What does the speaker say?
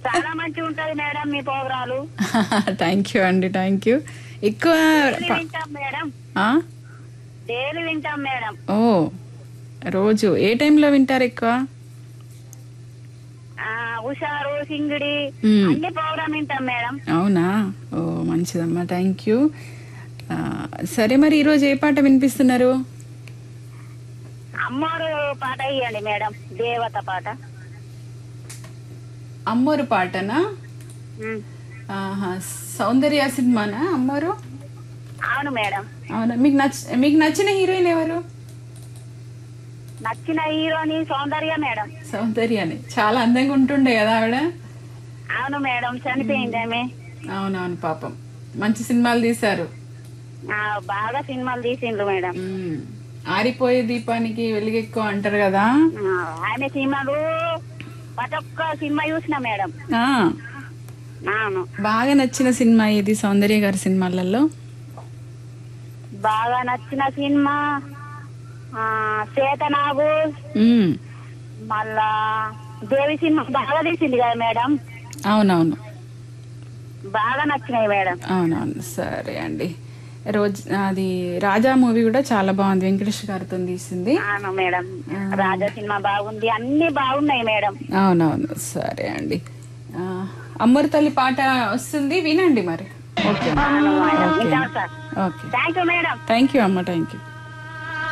చాలా మంచిగా ఉంటది మేడం మీ ప్రోగ్రాలు థ్యాంక్ యూ అండి థ్యాంక్ యూ ఎక్కువ డైలీ ప- వింటాం మేడం ఆ? డైలీ వింటాం మేడం ఓ రోజు ఏ టైంలో వింటారు ఎక్కువ ఆ, హుషారు సింగిడి మ్మ్. అన్ని ప్రోగ్రామ్ వింటాం మేడం అవునా ఓ మంచిదమ్మా థ్యాంక్ యూ ఆ, సరే మరి ఈరోజు ఏ పాట వినిపిస్తున్నారు అమ్మోరు పాట ఇవ్వండి మేడం దేవత పాట అమ్మోరు పాటనా మ్మ్. ఆహా, సౌందర్య సినిమానా అమ్మోరు అవును మేడం అవునా మీకు నచ్చ మీకు నచ్చిన హీరోయిన్ ఎవరు నచ్చిన హీరోని సౌందర్య మేడం సౌందర్యని చాలా అందంగా ఉంటుండే కదా ఆవిడ అవును మేడం చనిపోయింది ఆమె అవునవును పాపం మంచి సినిమాలు తీశారు ఆ, బాగా సినిమాలు తీసిండ్రు మేడం మ్మ్. ఆరిపోయే దీపానికి వెలుగెక్కువ అంటారు కదా ఆ, ఆమె సినిమాలు ప్రతి ఒక్క సినిమా చూసిన మేడం ఆ, అవును బాగా నచ్చిన సినిమా ఇది సౌందర్య గారి సినిమాలలో బాగా నచ్చిన సినిమా ఆ, శ్వేతనాగు మ్మ్. మళ్ళా దేవి సినిమా బాగా తీసింది కదా మేడం అవునవును బాగా నచ్చినాయి మేడం అవునవును సరే అండి రోజు అది రాజా మూవీ కూడా చాలా బాగుంది వెంకటేష్ గారితో తీసింది అవును మేడం రాజా సినిమా బాగుంది అన్ని బాగున్నాయి మేడం అవునవును సరే అండి ఆ, అమ్మరు తల్లి పాట వస్తుంది వినండి మరి ఓకే అవును మేడం ఓకే వింటాం sir okay thank you madam thank you అమ్మ థ్యాంక్ యూ